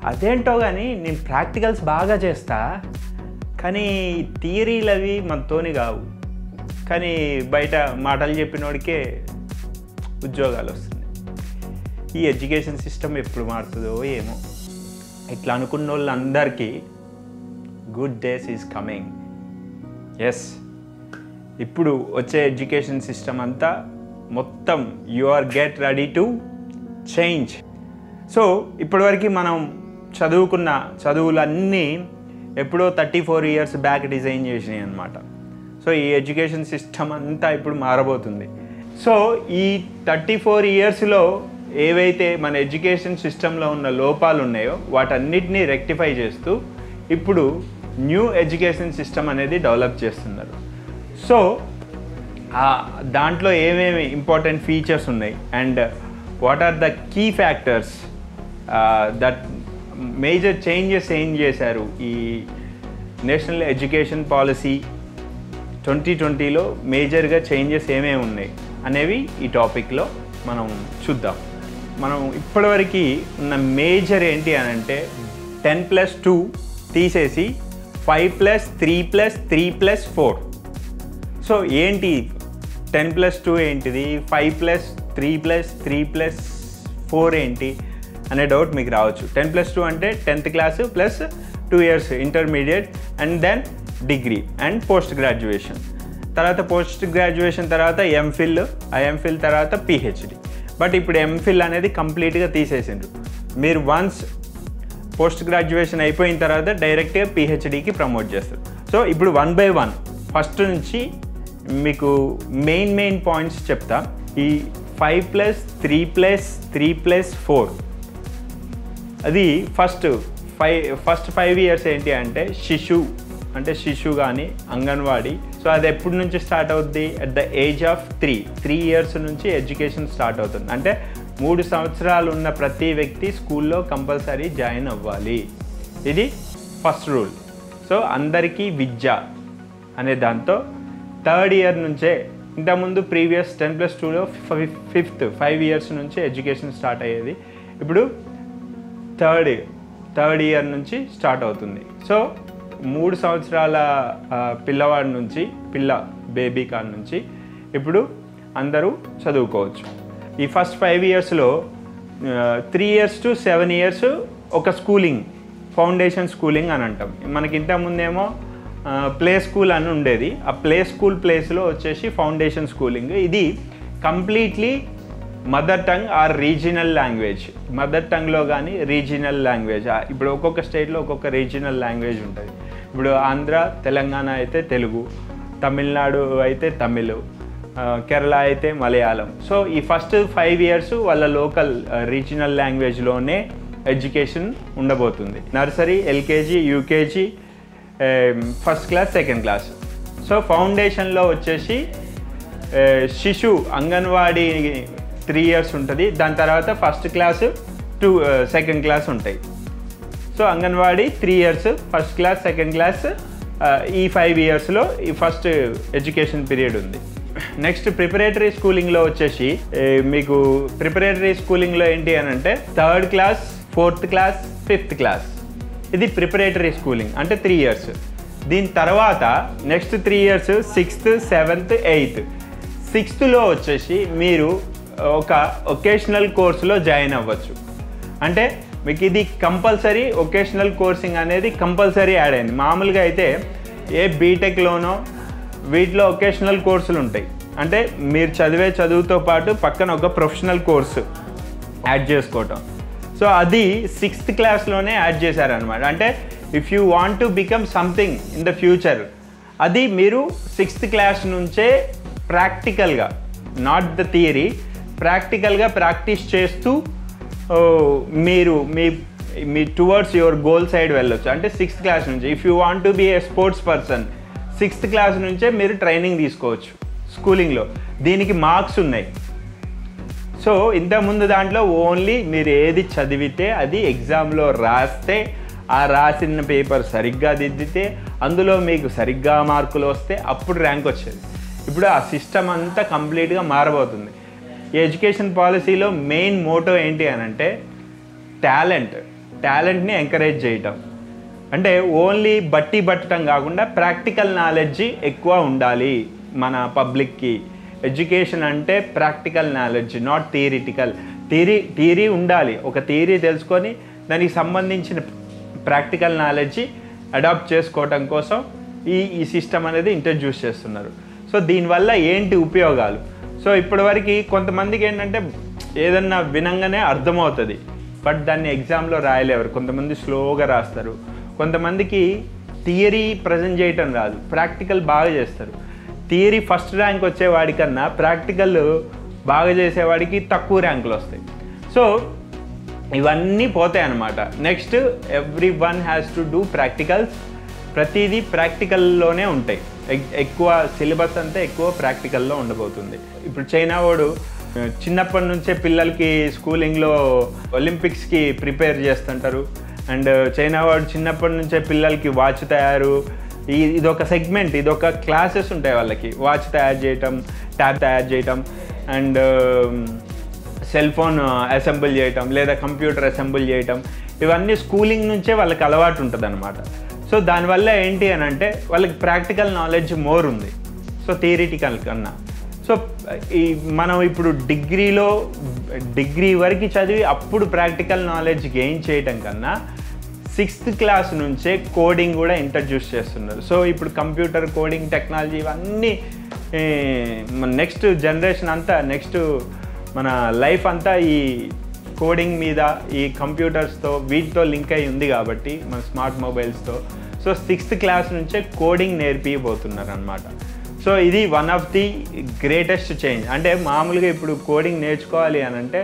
అదేంటో కానీ నేను ప్రాక్టికల్స్ బాగా చేస్తా కానీ థియరీలు అవి మనతోని కావు కానీ బయట మాటలు చెప్పినోడికే ఉద్యోగాలు వస్తున్నాయి ఈ ఎడ్యుకేషన్ సిస్టమ్ ఎప్పుడు మారుతుందో ఏమో ఇట్లా అనుకున్న వాళ్ళందరికీ good days is coming yes ఇప్పుడు వచ్చే ఎడ్యుకేషన్ సిస్టమ్ అంతా మొత్తం you are get ready to change so ఇప్పటివరకు మనం చదువుకున్న చదువులన్నీ ఎప్పుడో thirty four years back design చేసినాయి అనమాట సో ఈ ఎడ్యుకేషన్ సిస్టమ్ అంతా ఇప్పుడు మారబోతుంది సో ఈ థర్టీ ఫోర్ ఇయర్స్లో ఏవైతే మన ఎడ్యుకేషన్ సిస్టంలో ఉన్న లోపాలు ఉన్నాయో వాటన్నిటినీ రెక్టిఫై చేస్తూ ఇప్పుడు న్యూ ఎడ్యుకేషన్ సిస్టమ్ అనేది డెవలప్ చేస్తున్నారు సో ఆ దాంట్లో ఏమేమి ఇంపార్టెంట్ ఫీచర్స్ ఉన్నాయి and what are the key factors that major changes ఏం చేశారు ఈ నేషనల్ ఎడ్యుకేషన్ పాలసీ ట్వంటీ ట్వంటీలో మేజర్గా చేంజెస్ ఏమేమి ఉన్నాయి అనేవి ఈ టాపిక్లో మనం చూద్దాం మనం ఇప్పటివరకు ఉన్న మేజర్ ఏంటి అని అంటే టెన్ ప్లస్ టూ తీసేసి five plus three plus three plus four so ఏంటి టెన్ ప్లస్ టూ ఏంటిది five plus three plus three plus four ఏంటి అనే డౌట్ మీకు రావచ్చు టెన్ ప్లస్ టూ అంటే tenth class plus two years intermediate and then degree and post graduation తర్వాత post graduation తర్వాత MPhil ఆ ఎంఫిల్ తర్వాత పిహెచ్డి బట్ ఇప్పుడు ఎంఫిల్ అనేది కంప్లీట్గా తీసేసిండ్రు మీరు వన్స్ పోస్ట్ గ్రాడ్యుయేషన్ అయిపోయిన తర్వాత డైరెక్ట్గా పిహెచ్డికి ప్రమోట్ చేస్తారు సో ఇప్పుడు వన్ బై వన్ ఫస్ట్ నుంచి మీకు మెయిన్ మెయిన్ పాయింట్స్ చెప్తా ఈ five plus three plus three plus four అది first five first five years ఏంటి అంటే శిశు అంటే శిశు కానీ అంగన్వాడీ సో అది ఎప్పటి నుంచి స్టార్ట్ అవుద్ది at the age of three three years నుంచి ఎడ్యుకేషన్ స్టార్ట్ అవుతుంది అంటే మూడు సంవత్సరాలు ఉన్న ప్రతి వ్యక్తి స్కూల్లో కంపల్సరీ జాయిన్ అవ్వాలి ఇది ఫస్ట్ రూల్ సో అందరికీ విద్య అనే దాంతో థర్డ్ ఇయర్ నుంచే ఇంతకుముందు ప్రీవియస్ టెన్ ప్లస్ టూలో ఫిఫ్త్ ఫైవ్ ఇయర్స్ నుంచి ఎడ్యుకేషన్ స్టార్ట్ అయ్యేది ఇప్పుడు థర్డ్ థర్డ్ ఇయర్ నుంచి స్టార్ట్ అవుతుంది సో మూడు సంవత్సరాల ఆ, పిల్లవాడి నుంచి పిల్ల బేబీ కాడ నుంచి ఇప్పుడు అందరూ చదువుకోవచ్చు ఈ ఫస్ట్ ఫైవ్ ఇయర్స్లో three years to seven years ఒక స్కూలింగ్ ఫౌండేషన్ స్కూలింగ్ అని అంటాం మనకి ఇంతకుముందేమో ప్లే స్కూల్ అని ఉండేది ఆ ప్లే స్కూల్ ప్లేస్లో వచ్చేసి ఫౌండేషన్ స్కూలింగ్ ఇది completely mother tongue or regional language mother టంగ్లో కానీ రీజినల్ లాంగ్వేజ్ ఇప్పుడు ఒక్కొక్క స్టేట్లో ఒక్కొక్క రీజినల్ లాంగ్వేజ్ ఉంటుంది ఇప్పుడు ఆంధ్ర తెలంగాణ అయితే తెలుగు తమిళనాడు అయితే తమిళ్ ఆ, కేరళ అయితే మలయాళం సో ఈ ఫస్ట్ ఫైవ్ ఇయర్స్ వాళ్ళ లోకల్ రీజినల్ లాంగ్వేజ్లోనే ఎడ్యుకేషన్ ఉండబోతుంది nursery LKG UKG first class second class so ఫౌండేషన్లో వచ్చేసి ఏ, శిశు అంగన్వాడీ త్రీ ఇయర్స్ ఉంటుంది దాని తర్వాత first class two second class ఉంటాయి so anganwadi three years first class second class ఈ ఫైవ్ ఇయర్స్లో ఈ ఫస్ట్ ఎడ్యుకేషన్ పీరియడ్ ఉంది నెక్స్ట్ ప్రిపరేటరీ స్కూలింగ్లో వచ్చేసి ఏ, మీకు ప్రిపరేటరీ స్కూలింగ్లో ఏంటి అని అంటే third class fourth class fifth class ఇది ప్రిపరేటరీ స్కూలింగ్ అంటే త్రీ ఇయర్స్ దీని తర్వాత next three years sixth seventh eighth సిక్స్త్లో వచ్చేసి మీరు ఒక ఒకేషనల్ కోర్సులో జాయిన్ అవ్వచ్చు అంటే మీకు ఇది కంపల్సరీ ఒకేషనల్ కోర్సింగ్ అనేది కంపల్సరీ యాడ్ అయింది మామూలుగా అయితే ఏ బీటెక్లోనో వీటిలో ఒకేషనల్ కోర్సులు ఉంటాయి అంటే మీరు చదివే చదువుతో పాటు పక్కన ఒక ప్రొఫెషనల్ కోర్సు యాడ్ చేసుకోవటం సో అది సిక్స్త్ క్లాస్లోనే యాడ్ చేశారనమాట అంటే if you want to become something in the future అది మీరు సిక్స్త్ క్లాస్ నుంచే ప్రాక్టికల్గా నాట్ ద థియరీ ప్రాక్టికల్గా ప్రాక్టీస్ చేస్తూ ఓ, మీరు మీ మీ టువర్డ్స్ యువర్ గోల్ సైడ్ వెళ్ళొచ్చు అంటే సిక్స్త్ క్లాస్ నుంచి if you want to be a sports person sixth class నుంచే మీరు ట్రైనింగ్ తీసుకోవచ్చు స్కూలింగ్లో దీనికి మార్క్స్ ఉన్నాయి సో ఇంతకుముందు దాంట్లో ఓన్లీ మీరు ఏది చదివితే అది ఎగ్జామ్లో రాస్తే ఆ రాసిన పేపర్ సరిగ్గా దిద్దితే అందులో మీకు సరిగ్గా మార్కులు వస్తే అప్పుడు ర్యాంక్ వచ్చేది ఇప్పుడు ఆ సిస్టమ్ అంతా కంప్లీట్గా మారబోతుంది ఈ ఎడ్యుకేషన్ పాలసీలో మెయిన్ మోటో ఏంటి అని అంటే టాలెంట్ టాలెంట్ని ఎంకరేజ్ చేయటం అంటే ఓన్లీ బట్టి పట్టడం కాకుండా ప్రాక్టికల్ నాలెడ్జ్ ఎక్కువ ఉండాలి మన పబ్లిక్కి ఎడ్యుకేషన్ అంటే practical knowledge not theoretical theory theory ఉండాలి ఒక థియరీ తెలుసుకొని దానికి సంబంధించిన ప్రాక్టికల్ నాలెడ్జ్ అడాప్ట్ చేసుకోవటం కోసం ఈ ఈ సిస్టమ్ అనేది ఇంట్రడ్యూస్ చేస్తున్నారు సో దీనివల్ల ఏంటి ఉపయోగాలు సో ఇప్పటివరకు కొంతమందికి ఏంటంటే ఏదన్నా వినంగానే అర్థమవుతుంది బట్ దాన్ని ఎగ్జామ్లో రాయలేరు కొంతమంది స్లోగా రాస్తారు కొంతమందికి థియరీ ప్రజెంట్ చేయటం రాదు ప్రాక్టికల్ బాగా చేస్తారు థియరీ ఫస్ట్ ర్యాంక్ వచ్చేవాడికన్నా ప్రాక్టికల్ బాగా చేసేవాడికి తక్కువ ర్యాంకులు వస్తాయి సో ఇవన్నీ పోతాయి అన్నమాట next everyone has to do practicals ప్రతిదీ ప్రాక్టికల్లోనే ఉంటాయి ఎక్- ఎక్కువ సిలబస్ అంతా ఎక్కువ ప్రాక్టికల్లో ఉండబోతుంది ఇప్పుడు చైనా వాడు ఆ, చిన్నప్పటి నుంచే పిల్లలకి స్కూలింగ్లో ఒలింపిక్స్కి ప్రిపేర్ చేస్తుంటారు అండ్ చైనా వాడు చిన్నప్పటి నుంచే పిల్లలకి వాచ్ తయారు ఈ ఇదొక సెగ్మెంట్ ఇదొక క్లాసెస్ ఉంటాయి వాళ్ళకి వాచ్ తయారు చేయటం ట్యాబ్ తయారు చేయటం అండ్ సెల్ ఫోన్ అసెంబుల్ చేయటం లేదా కంప్యూటర్ అసెంబుల్ చేయటం ఇవన్నీ స్కూలింగ్ నుంచే వాళ్ళకి అలవాటు ఉంటుంది అనమాట సో దానివల్ల ఏంటి అని అంటే వాళ్ళకి ప్రాక్టికల్ నాలెడ్జ్ మోర్ ఉంది సో థియరిటికల్ కన్నా సో ఈ మనం ఇప్పుడు డిగ్రీలో డిగ్రీ వరకు చదివి అప్పుడు ప్రాక్టికల్ నాలెడ్జ్ గెయిన్ చేయటం కన్నా సిక్స్త్ క్లాస్ నుంచే కోడింగ్ కూడా ఇంట్రడ్యూస్ చేస్తున్నారు సో ఇప్పుడు కంప్యూటర్ కోడింగ్ టెక్నాలజీ ఇవన్నీ నెక్స్ట్ జనరేషన్ అంతా నెక్స్ట్ మన లైఫ్ అంతా ఈ కోడింగ్ మీద ఈ కంప్యూటర్స్తో వీటితో లింక్ అయి ఉంది కాబట్టి మన స్మార్ట్ మొబైల్స్తో సో సిక్స్త్ క్లాస్ నుంచే కోడింగ్ నేర్పిపోతున్నారు అనమాట సో ఇది one of the greatest change అంటే మామూలుగా ఇప్పుడు కోడింగ్ నేర్చుకోవాలి అని అంటే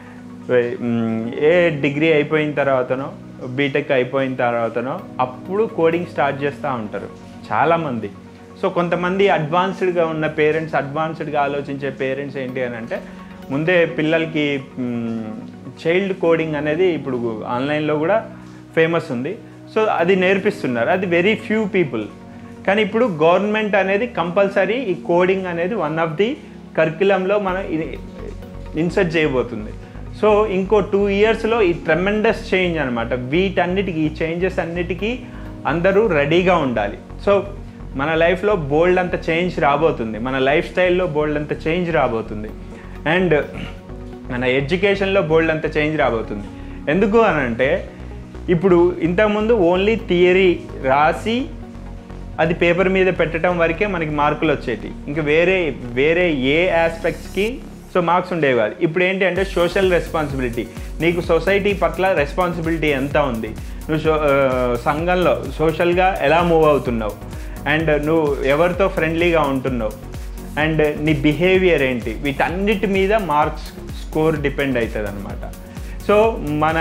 మ్, ఏ డిగ్రీ అయిపోయిన తర్వాతనో బీటెక్ అయిపోయిన తర్వాతనో అప్పుడు కోడింగ్ స్టార్ట్ చేస్తూ ఉంటారు చాలామంది సో కొంతమంది అడ్వాన్స్డ్గా ఉన్న పేరెంట్స్ అడ్వాన్స్డ్గా ఆలోచించే పేరెంట్స్ ఏంటి అని అంటే ముందే పిల్లలకి చైల్డ్ కోడింగ్ అనేది ఇప్పుడు ఆన్లైన్లో కూడా ఫేమస్ ఉంది సో అది నేర్పిస్తున్నారు అది వెరీ ఫ్యూ పీపుల్ కానీ ఇప్పుడు గవర్నమెంట్ అనేది కంపల్సరీ ఈ కోడింగ్ అనేది వన్ ఆఫ్ ది కరికులంలో మనం ఇన్సర్ట్ చేయబోతుంది సో ఇంకో టూ ఇయర్స్లో ఈ ట్రెమెండస్ చేంజ్ అనమాట వీటన్నిటికీ ఈ చేంజెస్ అన్నిటికీ అందరూ రెడీగా ఉండాలి సో మన లైఫ్లో బోల్డ్ అంత చేంజ్ రాబోతుంది మన లైఫ్ స్టైల్లో బోల్డ్ అంత చేంజ్ రాబోతుంది అండ్ మన ఎడ్యుకేషన్లో బోల్డ్ అంత చేంజ్ రాబోతుంది ఎందుకు అని అంటే ఇప్పుడు ఇంతకుముందు ఓన్లీ థియరీ రాసి అది పేపర్ మీద పెట్టడం వరకే మనకి మార్కులు వచ్చేటి ఇంకా వేరే వేరే ఏ ఆస్పెక్ట్స్కి సో మార్క్స్ ఉండేవి కాదు ఇప్పుడు ఏంటి అంటే సోషల్ రెస్పాన్సిబిలిటీ నీకు సొసైటీ పట్ల రెస్పాన్సిబిలిటీ ఎంత ఉంది నువ్వు సో- ఆ, సంఘంలో సోషల్గా ఎలా మూవ్ అవుతున్నావు అండ్ నువ్వు ఎవరితో ఫ్రెండ్లీగా ఉంటున్నావు అండ్ నీ బిహేవియర్ ఏంటి వీటన్నిటి మీద మార్క్స్ స్కోర్ డిపెండ్ అవుతుంది అనమాట సో మన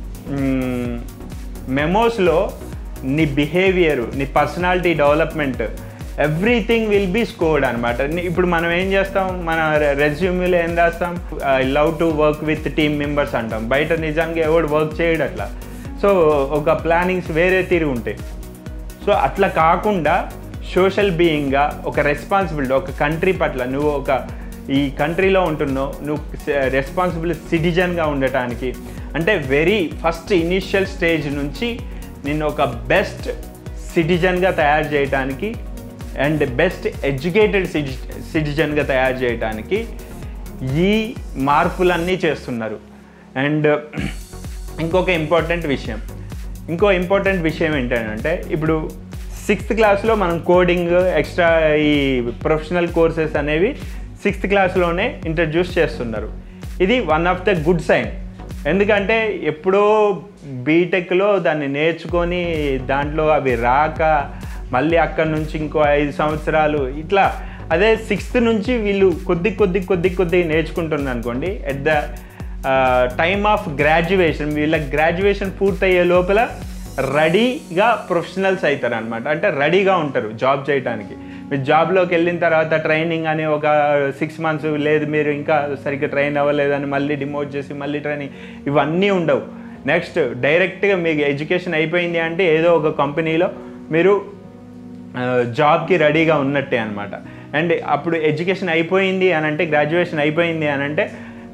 మెమోస్లో నీ బిహేవియర్ నీ personality development everything will be scored అనమాట ఇప్పుడు మనం ఏం చేస్తాం మన రెజ్యూమ్లో ఏం రాస్తాం I love to work with team members అంటాం బయట నిజంగా ఎవడు వర్క్ చేయడు అట్లా సో ఒక ప్లానింగ్స్ వేరే తీరు ఉంటాయి సో అట్లా కాకుండా సోషల్ బీయింగ్గా ఒక రెస్పాన్సిబిలిటీ ఒక కంట్రీ పట్ల నువ్వు ఒక ఈ కంట్రీలో ఉంటున్నావు నువ్వు రెస్పాన్సిబుల్ సిటిజన్గా ఉండటానికి అంటే వెరీ ఫస్ట్ ఇనిషియల్ స్టేజ్ నుంచి నిన్ను ఒక బెస్ట్ సిటిజన్గా తయారు చేయడానికి అండ్ బెస్ట్ ఎడ్యుకేటెడ్ సిటి సిటిజన్గా తయారు చేయడానికి ఈ మార్పులన్నీ చేస్తున్నారు అండ్ ఇంకొక ఇంపార్టెంట్ విషయం ఇంకో ఇంపార్టెంట్ విషయం ఏంటంటే ఇప్పుడు సిక్స్త్ క్లాస్లో మనం కోడింగ్ ఎక్స్ట్రా ఈ ప్రొఫెషనల్ కోర్సెస్ అనేవి సిక్స్త్ క్లాస్లోనే ఇంట్రడ్యూస్ చేస్తున్నారు ఇది one of the good sign ఎందుకంటే ఎప్పుడో బీటెక్లో దాన్ని నేర్చుకొని దాంట్లో అవి రాక మళ్ళీ అక్కడి నుంచి ఇంకో ఐదు సంవత్సరాలు ఇట్లా అదే సిక్స్త్ నుంచి వీళ్ళు కొద్ది కొద్ది కొద్ది కొద్ది నేర్చుకుంటున్నారు అనుకోండి at the time of graduation వీళ్ళ గ్రాడ్యుయేషన్ పూర్తయ్యే లోపల రెడీగా ప్రొఫెషనల్స్ అవుతారు అనమాట అంటే రెడీగా ఉంటారు జాబ్ చేయడానికి మీరు జాబ్లోకి వెళ్ళిన తర్వాత ట్రైనింగ్ అని ఒక సిక్స్ మంత్స్ లేదు మీరు ఇంకా సరిగ్గా ట్రైన్ అవ్వలేదని మళ్ళీ డిమోట్ చేసి మళ్ళీ ట్రైనింగ్ ఇవన్నీ ఉండవు నెక్స్ట్ డైరెక్ట్గా మీకు ఎడ్యుకేషన్ అయిపోయింది అంటే ఏదో ఒక కంపెనీలో మీరు ఆ, జాబ్కి రెడీగా ఉన్నట్టే అనమాట అండ్ అప్పుడు ఎడ్యుకేషన్ అయిపోయింది అని అంటే గ్రాడ్యుయేషన్ అయిపోయింది అని అంటే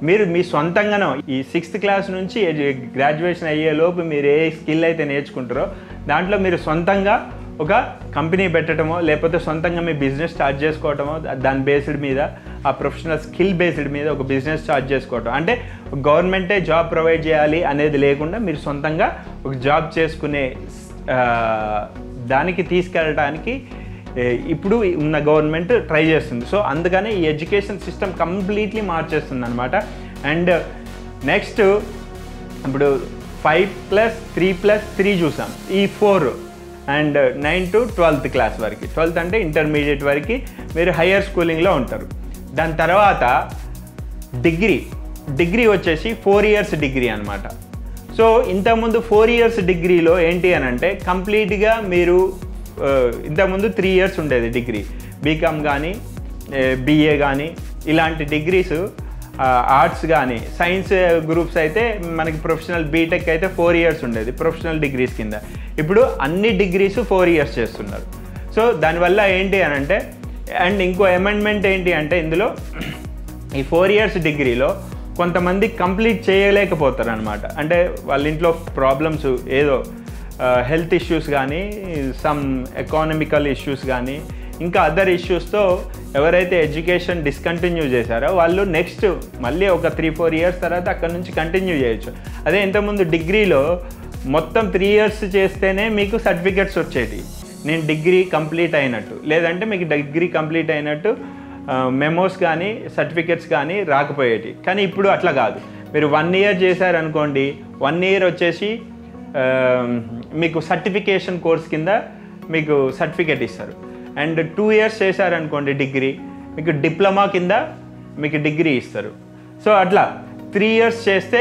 మీరు మీ సొంతంగానో ఈ సిక్స్త్ క్లాస్ నుంచి గ్రాడ్యుయేషన్ అయ్యే లోపు మీరు ఏ స్కిల్ అయితే నేర్చుకుంటారో దాంట్లో మీరు సొంతంగా ఒక కంపెనీ పెట్టడమో లేకపోతే సొంతంగా మీ బిజినెస్ స్టార్ట్ చేసుకోవటమో దాని బేస్డ్ మీద ఆ ప్రొఫెషనల్ స్కిల్ బేస్డ్ మీద ఒక బిజినెస్ స్టార్ట్ చేసుకోవటం అంటే గవర్నమెంటే జాబ్ ప్రొవైడ్ చేయాలి అనేది లేకుండా మీరు సొంతంగా ఒక జాబ్ చేసుకునే ఆ, దానికి తీసుకెళ్ళడానికి ఏ, ఇప్పుడు ఉన్న గవర్నమెంట్ ట్రై చేస్తుంది సో అందుకనే ఈ ఎడ్యుకేషన్ సిస్టమ్ కంప్లీట్లీ మార్చేస్తుంది అనమాట అండ్ నెక్స్ట్ ఇప్పుడు five plus three plus three చూసాం ఈ four and nine to twelfth class వరకు ట్వెల్త్ అంటే ఇంటర్మీడియట్ వరకు మీరు హయ్యర్ స్కూలింగ్లో ఉంటారు దాని తర్వాత డిగ్రీ డిగ్రీ వచ్చేసి ఫోర్ ఇయర్స్ డిగ్రీ అనమాట సో ఇంతకుముందు ఫోర్ ఇయర్స్ డిగ్రీలో ఏంటి అని అంటే కంప్లీట్గా మీరు ఆ, ఇంతకుముందు త్రీ ఇయర్స్ ఉండేది డిగ్రీ బీకామ్ కానీ బీఏ కానీ ఇలాంటి డిగ్రీస్ ఆర్ట్స్ కానీ సైన్స్ గ్రూప్స్ అయితే మనకి ప్రొఫెషనల్ బీటెక్ అయితే ఫోర్ ఇయర్స్ ఉండేది ప్రొఫెషనల్ డిగ్రీస్ కింద ఇప్పుడు అన్ని డిగ్రీస్ ఫోర్ ఇయర్స్ చేస్తున్నారు సో దానివల్ల ఏంటి అని అంటే అండ్ ఇంకో అమెండ్మెంట్ ఏంటి అంటే ఇందులో ఈ ఫోర్ ఇయర్స్ డిగ్రీలో కొంతమంది కంప్లీట్ చేయలేకపోతారు అనమాట అంటే వాళ్ళ ఇంట్లో ప్రాబ్లమ్స్ ఏదో హెల్త్ ఇష్యూస్ కానీ సమ్ ఎకానమికల్ ఇష్యూస్ కానీ ఇంకా అదర్ ఇష్యూస్తో ఎవరైతే ఎడ్యుకేషన్ డిస్కంటిన్యూ చేశారో వాళ్ళు నెక్స్ట్ మళ్ళీ ఒక త్రీ ఫోర్ ఇయర్స్ తర్వాత అక్కడ నుంచి కంటిన్యూ చేయొచ్చు అదే ఇంతకుముందు డిగ్రీలో మొత్తం త్రీ ఇయర్స్ చేస్తేనే మీకు సర్టిఫికెట్స్ వచ్చేటి నేను డిగ్రీ కంప్లీట్ అయినట్టు లేదంటే మీకు డిగ్రీ కంప్లీట్ అయినట్టు మెమోస్ కానీ సర్టిఫికెట్స్ కానీ రాకపోయేటి కానీ ఇప్పుడు అట్లా కాదు మీరు వన్ ఇయర్ చేశారనుకోండి వన్ ఇయర్ వచ్చేసి ఆ, మీకు సర్టిఫికేషన్ కోర్స్ కింద మీకు సర్టిఫికేట్ ఇస్తారు అండ్ టూ ఇయర్స్ చేశారనుకోండి డిగ్రీ మీకు డిప్లొమా కింద మీకు డిగ్రీ ఇస్తారు సో అట్లా త్రీ ఇయర్స్ చేస్తే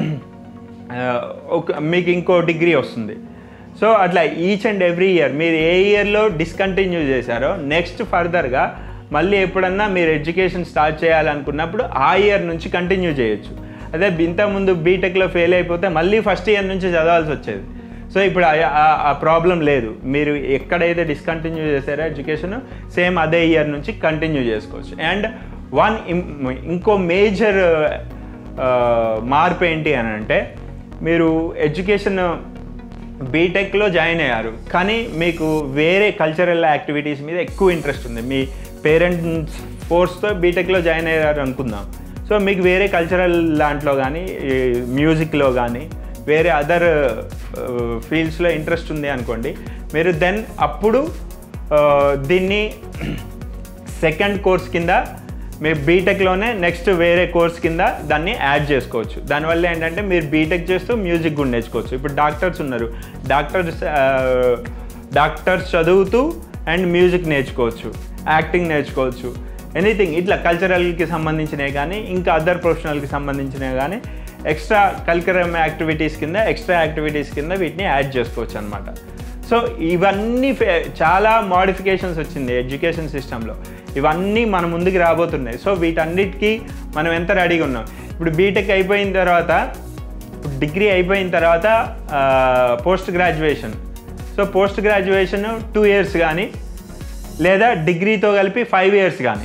ఆ, ఒక మీకు ఇంకో డిగ్రీ వస్తుంది సో అట్లా ఈచ్ అండ్ ఎవ్రీ ఇయర్ మీరు ఏ ఇయర్లో డిస్కంటిన్యూ చేశారో నెక్స్ట్ ఫర్దర్గా మళ్ళీ ఎప్పుడన్నా మీరు ఎడ్యుకేషన్ స్టార్ట్ చేయాలనుకున్నప్పుడు ఆ ఇయర్ నుంచి కంటిన్యూ చేయొచ్చు అదే ఇంతకుముందు బీటెక్లో ఫెయిల్ అయిపోతే మళ్ళీ ఫస్ట్ ఇయర్ నుంచి చదవాల్సి వచ్చేది సో ఇప్పుడు ఆ- ఆ- ఆ ప్రాబ్లం లేదు మీరు ఎక్కడైతే డిస్కంటిన్యూ చేశారో ఎడ్యుకేషన్ సేమ్ అదే ఇయర్ నుంచి కంటిన్యూ చేసుకోవచ్చు అండ్ వన్ ఇంకో మేజర్ మార్పు ఏంటి అని అంటే మీరు ఎడ్యుకేషన్ బీటెక్లో జాయిన్ అయ్యారు కానీ మీకు వేరే కల్చరల్ యాక్టివిటీస్ మీద ఎక్కువ ఇంట్రెస్ట్ ఉంది మీ పేరెంట్స్ ఫోర్స్తో బీటెక్లో జాయిన్ అయ్యారు అనుకుందాం సో మీకు వేరే కల్చరల్ దాంట్లో కానీ మ్యూజిక్లో కానీ వేరే అదర్ ఫీల్డ్స్లో ఇంట్రెస్ట్ ఉంది అనుకోండి మీరు దెన్ అప్పుడు ఆ, దీన్ని సెకండ్ కోర్స్ కింద మీరు బీటెక్లోనే నెక్స్ట్ వేరే కోర్స్ కింద దాన్ని యాడ్ చేసుకోవచ్చు దానివల్ల ఏంటంటే మీరు బీటెక్ చేస్తూ మ్యూజిక్ కూడా నేర్చుకోవచ్చు ఇప్పుడు డాక్టర్స్ ఉన్నారు డాక్టర్స్ డాక్టర్స్ చదువుతూ అండ్ మ్యూజిక్ నేర్చుకోవచ్చు యాక్టింగ్ నేర్చుకోవచ్చు ఎనీథింగ్ ఇట్లా కల్చరల్కి సంబంధించినవి కానీ ఇంకా అదర్ ప్రొఫెషనల్కి సంబంధించినవి కానీ ఎక్స్ట్రా కల్చరల్ యాక్టివిటీస్ కింద ఎక్స్ట్రా యాక్టివిటీస్ కింద వీటిని యాడ్ చేసుకోవచ్చు అనమాట సో ఇవన్నీ ఫే- చాలా మోడిఫికేషన్స్ వచ్చింది ఎడ్యుకేషన్ సిస్టంలో ఇవన్నీ మన ముందుకు రాబోతున్నాయి సో వీటన్నిటికీ మనం ఎంత రెడీగా ఉన్నాం ఇప్పుడు బీటెక్ అయిపోయిన తర్వాత ఇప్పుడు డిగ్రీ అయిపోయిన తర్వాత post graduation so post graduation two years కానీ లేదా డిగ్రీతో కలిపి ఫైవ్ ఇయర్స్ కానీ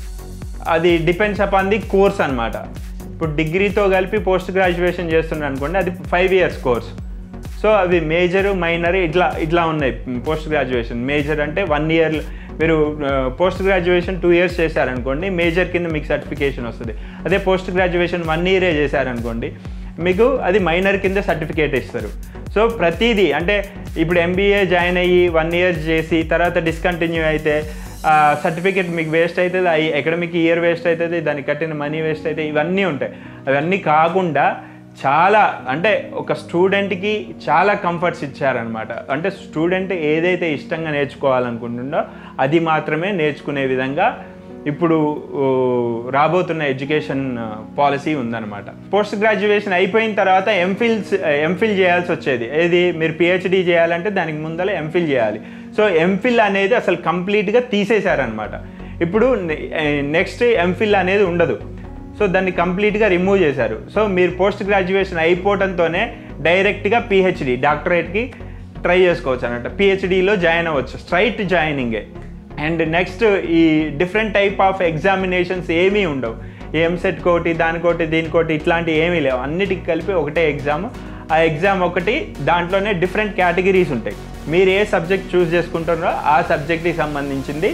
అది డిపెండ్స్ అపాన్ ది కోర్స్ అనమాట ఇప్పుడు డిగ్రీతో కలిపి పోస్ట్ గ్రాడ్యుయేషన్ చేస్తున్నారు అనుకోండి అది ఫైవ్ ఇయర్స్ కోర్స్ సో అవి మేజర్ మైనర్ ఇట్లా ఇట్లా ఉన్నాయి పోస్ట్ గ్రాడ్యుయేషన్ మేజర్ అంటే వన్ ఇయర్ మీరు పోస్ట్ గ్రాడ్యుయేషన్ టూ ఇయర్స్ చేశారనుకోండి మేజర్ కింద మీకు సర్టిఫికేషన్ వస్తుంది అదే పోస్ట్ గ్రాడ్యుయేషన్ వన్ ఇయరే చేశారనుకోండి మీకు అది మైనర్ కింద సర్టిఫికేట్ ఇస్తారు సో ప్రతిదీ అంటే ఇప్పుడు ఎంబీఏ జాయిన్ అయ్యి వన్ ఇయర్ చేసి తర్వాత డిస్కంటిన్యూ అయితే సర్టిఫికేట్ మీకు వేస్ట్ అవుతుంది అవి అకాడమిక్ ఇయర్ వేస్ట్ అవుతుంది దానికి కట్టిన మనీ వేస్ట్ అవుతాయి ఇవన్నీ ఉంటాయి అవన్నీ కాకుండా చాలా అంటే ఒక స్టూడెంట్కి చాలా కంఫర్ట్స్ ఇచ్చారనమాట అంటే స్టూడెంట్ ఏదైతే ఇష్టంగా నేర్చుకోవాలనుకుంటుండో అది మాత్రమే నేర్చుకునే విధంగా ఇప్పుడు ఓ, రాబోతున్న ఎడ్యుకేషన్ పాలసీ ఉందన్నమాట పోస్ట్ గ్రాడ్యుయేషన్ అయిపోయిన తర్వాత ఎంఫిల్స్ ఎంఫిల్ చేయాల్సి వచ్చేది ఏది మీరు పిహెచ్డి చేయాలంటే దానికి ముందర ఎంఫిల్ చేయాలి సో ఎంఫిల్ అనేది అసలు కంప్లీట్గా తీసేశారనమాట ఇప్పుడు నెక్స్ట్ ఎంఫిల్ అనేది ఉండదు సో దాన్ని కంప్లీట్గా రిమూవ్ చేశారు సో మీరు పోస్ట్ గ్రాడ్యుయేషన్ అయిపోవడంతోనే డైరెక్ట్గా పిహెచ్డి డాక్టరేట్కి ట్రై చేసుకోవచ్చు అనమాట పిహెచ్డిలో జాయిన్ అవ్వచ్చు స్ట్రైట్ జాయినింగే అండ్ నెక్స్ట్ ఈ డిఫరెంట్ టైప్ ఆఫ్ ఎగ్జామినేషన్స్ ఏమీ ఉండవు ఎంసెట్ కోటి దానికోటి దీనికోటి ఇట్లాంటివి ఏమీ లేవు అన్నిటికి కలిపి ఒకటే ఎగ్జామ్ ఆ ఎగ్జామ్ ఒకటి దాంట్లోనే డిఫరెంట్ కేటగిరీస్ ఉంటాయి మీరు ఏ సబ్జెక్ట్ చూస్ చేసుకుంటారో ఆ సబ్జెక్ట్కి సంబంధించింది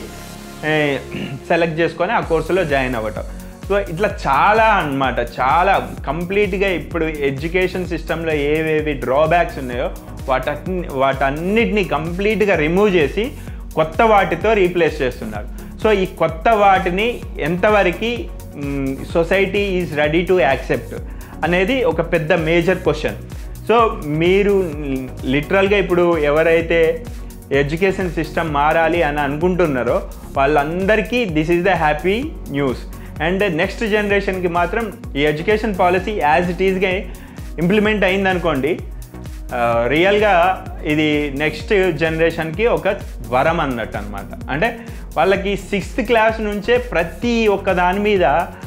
సెలెక్ట్ చేసుకొని ఆ కోర్సులో జాయిన్ అవ్వటం సో ఇట్లా చాలా అన్నమాట చాలా కంప్లీట్గా ఇప్పుడు ఎడ్యుకేషన్ సిస్టంలో ఏవేవి డ్రాబ్యాక్స్ ఉన్నాయో వాటన్ని వాటన్నిటిని కంప్లీట్గా రిమూవ్ చేసి కొత్త వాటితో రీప్లేస్ చేస్తున్నారు సో ఈ కొత్త వాటిని ఎంతవరకు society is ready to accept అనేది ఒక పెద్ద మేజర్ క్వశ్చన్ సో మీరు లిటరల్గా ఇప్పుడు ఎవరైతే ఎడ్యుకేషన్ సిస్టమ్ మారాలి అని అనుకుంటున్నారో వాళ్ళందరికీ this is the happy news and next జనరేషన్కి మాత్రం ఈ ఎడ్యుకేషన్ పాలసీ యాజ్ ఇట్ ఈస్గా ఇంప్లిమెంట్ అయిందనుకోండి రియల్గా ఇది నెక్స్ట్ జనరేషన్కి ఒక వరం అన్నట్టు అనమాట అంటే వాళ్ళకి సిక్స్త్ క్లాస్ నుంచే ప్రతి ఒక్క దాని మీద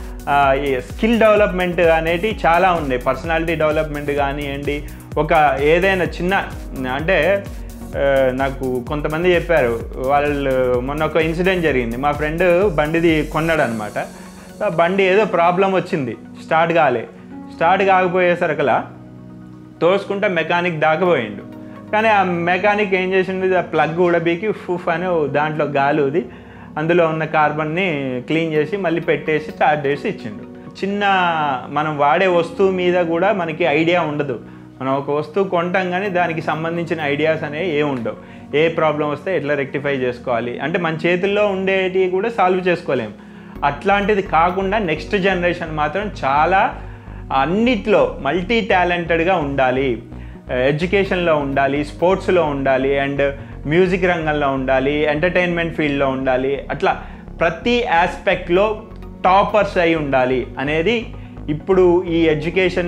స్కిల్ డెవలప్మెంట్ అనేటి చాలా ఉన్నాయి పర్సనాలిటీ డెవలప్మెంట్ కానివ్వండి ఒక ఏదైనా చిన్న అంటే ఆ, నాకు కొంతమంది చెప్పారు వాళ్ళు మొన్న ఒక ఇన్సిడెంట్ జరిగింది మా ఫ్రెండ్ బండిది కొన్నాడు అనమాట బండి ఏదో ప్రాబ్లం వచ్చింది స్టార్ట్ కాలే స్టార్ట్ కాకపోయేసరికలా తోసుకుంటే మెకానిక్ దాకపోయిండు కానీ ఆ మెకానిక్ ఏం చేసిండు ఆ ప్లగ్ ఉడబీకి ఫుఫ్ అని ఓ దాంట్లో గాలి ఊది అందులో ఉన్న కార్బన్ని క్లీన్ చేసి మళ్ళీ పెట్టేసి స్టార్ట్ చేసి ఇచ్చిండు చిన్న మనం వాడే వస్తువు మీద కూడా మనకి ఐడియా ఉండదు మనం ఒక వస్తువు కొంటాం కానీ దానికి సంబంధించిన ఐడియాస్ అనేవి ఏ ఉండవు ఏ ప్రాబ్లం వస్తే ఎట్లా రెక్టిఫై చేసుకోవాలి అంటే మన చేతుల్లో ఉండేటివి కూడా సాల్వ్ చేసుకోలేము అట్లాంటిది కాకుండా నెక్స్ట్ జనరేషన్ మాత్రం చాలా అన్నిట్లో మల్టీ టాలెంటెడ్గా ఉండాలి ఎడ్యుకేషన్లో ఉండాలి స్పోర్ట్స్లో ఉండాలి అండ్ మ్యూజిక్ రంగంలో ఉండాలి ఎంటర్టైన్మెంట్ ఫీల్డ్లో ఉండాలి అట్లా ప్రతి ఆస్పెక్ట్లో టాపర్స్ అయి ఉండాలి అనేది ఇప్పుడు ఈ ఎడ్యుకేషన్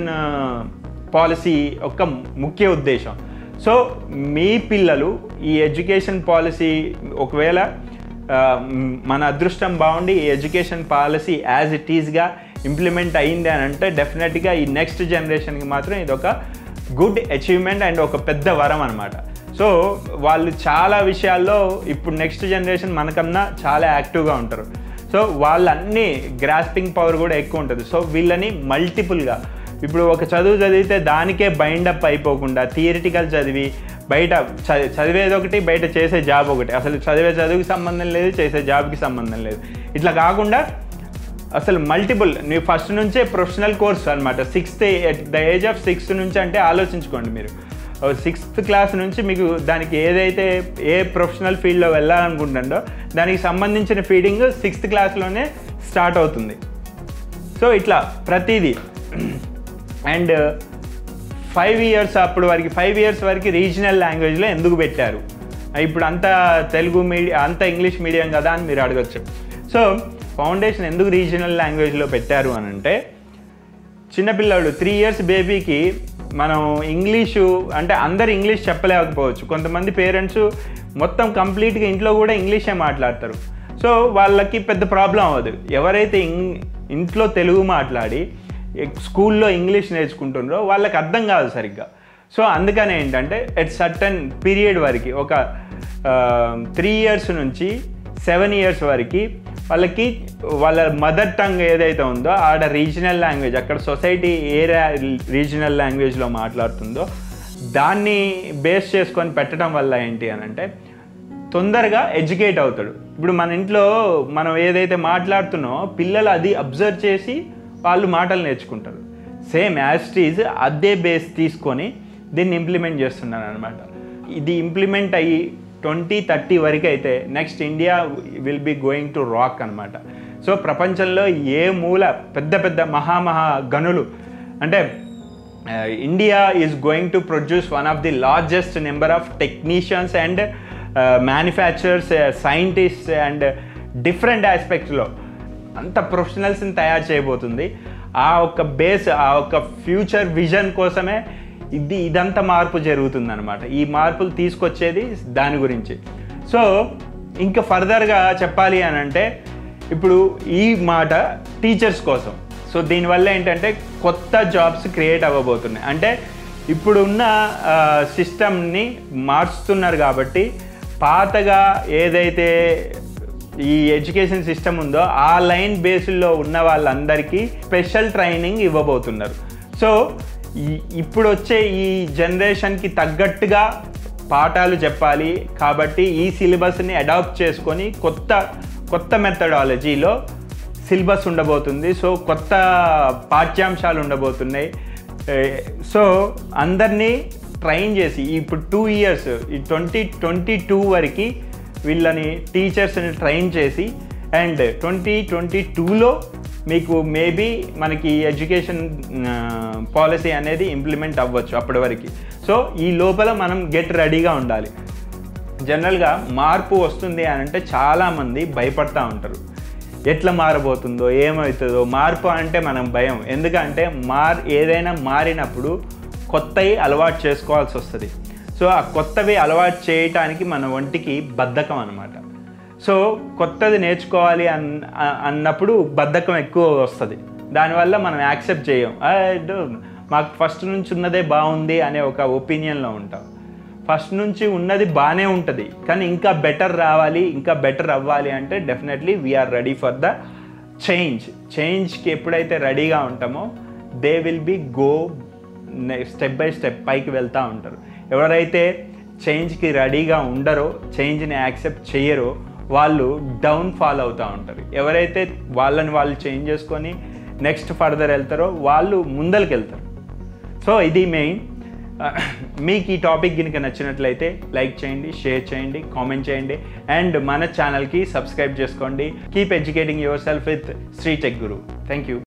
పాలసీ యొక్క ముఖ్య ఉద్దేశం సో మీ పిల్లలు ఈ ఎడ్యుకేషన్ పాలసీ ఒకవేళ ఆ, మ్, మన అదృష్టం బాగుండి ఈ ఎడ్యుకేషన్ పాలసీ యాజ్ ఇట్ ఈస్గా ఇంప్లిమెంట్ అయింది అని అంటే డెఫినెట్గా ఈ నెక్స్ట్ జనరేషన్కి మాత్రం ఇది ఒక గుడ్ అచీవ్మెంట్ అండ్ ఒక పెద్ద వరం అనమాట సో వాళ్ళు చాలా విషయాల్లో ఇప్పుడు నెక్స్ట్ జనరేషన్ మనకన్నా చాలా యాక్టివ్గా ఉంటారు సో వాళ్ళన్నీ గ్రాస్పింగ్ పవర్ కూడా ఎక్కువ ఉంటుంది సో వీళ్ళని మల్టిపుల్గా ఇప్పుడు ఒక చదువు చదివితే దానికే బైండప్ అయిపోకుండా థియరిటికల్ చదివి బయట చ- చదివేది ఒకటి బయట చేసే జాబ్ ఒకటి అసలు చదివే చదువుకి సంబంధం లేదు చేసే జాబ్కి సంబంధం లేదు ఇట్లా కాకుండా అసలు మల్టిపుల్ ನೀವು ఫస్ట్ నుంచే ప్రొఫెషనల్ కోర్స్ అనమాట sixth at the age of sixth నుంచి అంటే ఆలోచించుకోండి మీరు సిక్స్త్ క్లాస్ నుంచి మీకు దానికి ఏదైతే ఏ ప్రొఫెషనల్ ఫీల్డ్లో వెళ్ళాలనుకుంటుండో దానికి సంబంధించిన ఫీడింగ్ సిక్స్త్ క్లాస్లోనే స్టార్ట్ అవుతుంది సో ఇట్లా ప్రతిదీ అండ్ ఫైవ్ ఇయర్స్ అప్పుడు వరకు ఫైవ్ ఇయర్స్ వరకు రీజనల్ లాంగ్వేజ్లో ఎందుకు పెట్టారు ఇప్పుడు అంతా తెలుగు మీడియం అంత ఇంగ్లీష్ మీడియం కదా అని మీరు అడగచ్చు సో ఫౌండేషన్ ఎందుకు రీజనల్ లాంగ్వేజ్లో పెట్టారు అని అంటే చిన్నపిల్లాడు త్రీ ఇయర్స్ బేబీకి మనం ఇంగ్లీషు అంటే అందరు ఇంగ్లీష్ చెప్పలేకపోవచ్చు కొంతమంది పేరెంట్స్ మొత్తం కంప్లీట్గా ఇంట్లో కూడా ఇంగ్లీషే మాట్లాడతారు సో వాళ్ళకి పెద్ద ప్రాబ్లం అవ్వదు ఎవరైతే ఇంగ్ ఇంట్లో తెలుగు మాట్లాడి ఎక్- స్కూల్లో ఇంగ్లీష్ నేర్చుకుంటున్నారో వాళ్ళకి అర్థం కాదు సరిగ్గా సో అందుకనే ఏంటంటే ఎట్ సర్టన్ పీరియడ్ వరకు ఒక త్రీ ఇయర్స్ నుంచి సెవెన్ ఇయర్స్ వరకు వాళ్ళకి వాళ్ళ మదర్ టంగ్ ఏదైతే ఉందో ఆడ రీజనల్ లాంగ్వేజ్ అక్కడ సొసైటీ ఏ రీజనల్ లాంగ్వేజ్లో మాట్లాడుతుందో దాన్ని బేస్ చేసుకొని పెట్టడం వల్ల ఏంటి అని అంటే తొందరగా ఎడ్యుకేట్ అవుతాడు ఇప్పుడు మన ఇంట్లో మనం ఏదైతే మాట్లాడుతున్నామో పిల్లలు అది అబ్జర్వ్ చేసి వాళ్ళు మాటలు నేర్చుకుంటారు సేమ్ యాస్టీజ్ అదే బేస్ తీసుకొని దీన్ని ఇంప్లిమెంట్ చేస్తున్నారు అనమాట ఇది ఇంప్లిమెంట్ అయ్యి ట్వంటీ థర్టీ వరకు అయితే next India will be going to rock అనమాట సో ప్రపంచంలో ఏ మూల పెద్ద పెద్ద మహామహా గనులు అంటే India is going to produce one of the largest number of technicians and manufacturers scientist and different ఆస్పెక్ట్స్లో అంత ప్రొఫెషనల్స్ని తయారు చేయబోతుంది ఆ ఒక్క బేస్ ఆ ఒక్క ఫ్యూచర్ విజన్ కోసమే ఇది ఇదంతా మార్పు జరుగుతుంది అనమాట ఈ మార్పులు తీసుకొచ్చేది దాని గురించి సో ఇంకా ఫర్దర్గా చెప్పాలి అని అంటే ఇప్పుడు ఈ మాట టీచర్స్ కోసం సో దీనివల్ల ఏంటంటే కొత్త జాబ్స్ క్రియేట్ అవ్వబోతున్నాయి అంటే ఇప్పుడున్న సిస్టమ్ని మార్చుతున్నారు కాబట్టి పాతగా ఏదైతే ఈ ఎడ్యుకేషన్ సిస్టమ్ ఉందో ఆ లైన్ బేస్లో ఉన్న వాళ్ళందరికీ స్పెషల్ ట్రైనింగ్ ఇవ్వబోతున్నారు సో ఈ- ఇప్పుడు వచ్చే ఈ జనరేషన్కి తగ్గట్టుగా పాఠాలు చెప్పాలి కాబట్టి ఈ సిలబస్ని అడాప్ట్ చేసుకొని కొత్త కొత్త మెథడాలజీలో సిలబస్ ఉండబోతుంది సో కొత్త పాఠ్యాంశాలు ఉండబోతున్నాయి ఏ, సో అందరినీ ట్రైన్ చేసి ఇప్పుడు టూ ఇయర్స్ ఈ ట్వంటీ ట్వంటీ టూ వరకు వీళ్ళని టీచర్స్ని ట్రైన్ చేసి అండ్ ట్వంటీ ట్వంటీ టూలో మీకు మేబీ మనకి ఎడ్యుకేషన్ పాలసీ అనేది ఇంప్లిమెంట్ అవ్వచ్చు అప్పటి వరకు సో ఈ లోపల మనం గెట్ రెడీగా ఉండాలి జనరల్గా మార్పు వస్తుంది అని అంటే చాలామంది భయపడతా ఉంటారు ఎట్లా మారబోతుందో ఏమవుతుందో మార్పు అంటే మనం భయం ఎందుకంటే మార్ ఏదైనా మారినప్పుడు కొత్తవి అలవాటు చేసుకోవాల్సి వస్తుంది సో ఆ కొత్తవి అలవాటు చేయటానికి మన ఒంటికి బద్ధకం అనమాట సో కొత్తది నేర్చుకోవాలి అన్ అ- అన్నప్పుడు బద్ధకం ఎక్కువ వస్తుంది దానివల్ల మనం యాక్సెప్ట్ చేయం "ఆ, ఇదో- మాకు ఫస్ట్ నుంచి ఉన్నదే బాగుంది అనే ఒక ఒపీనియన్లో ఉంటాం ఫస్ట్ నుంచి ఉన్నది బాగానే ఉంటుంది కానీ ఇంకా బెటర్ రావాలి ఇంకా బెటర్ అవ్వాలి అంటే definitely we're ready for the change చేంజ్కి ఎప్పుడైతే రెడీగా ఉంటామో they will be go step by step పైకి వెళ్తూ ఉంటారు ఎవరైతే చేంజ్కి రెడీగా ఉండరో చేంజ్ని యాక్సెప్ట్ చేయరో వాళ్ళు డౌన్ ఫాల్ అవుతూ ఉంటారు ఎవరైతే వాళ్ళని వాళ్ళు చేంజ్ చేసుకొని నెక్స్ట్ ఫర్దర్ వెళ్తారో వాళ్ళు ముందరికి వెళ్తారు సో ఇది మెయిన్ మీకు ఈ టాపిక్ కనుక నచ్చినట్లయితే లైక్ చేయండి షేర్ చేయండి కామెంట్ చేయండి అండ్ మన ఛానల్కి సబ్స్క్రైబ్ చేసుకోండి keep educating yourself with Shri tech guru thank you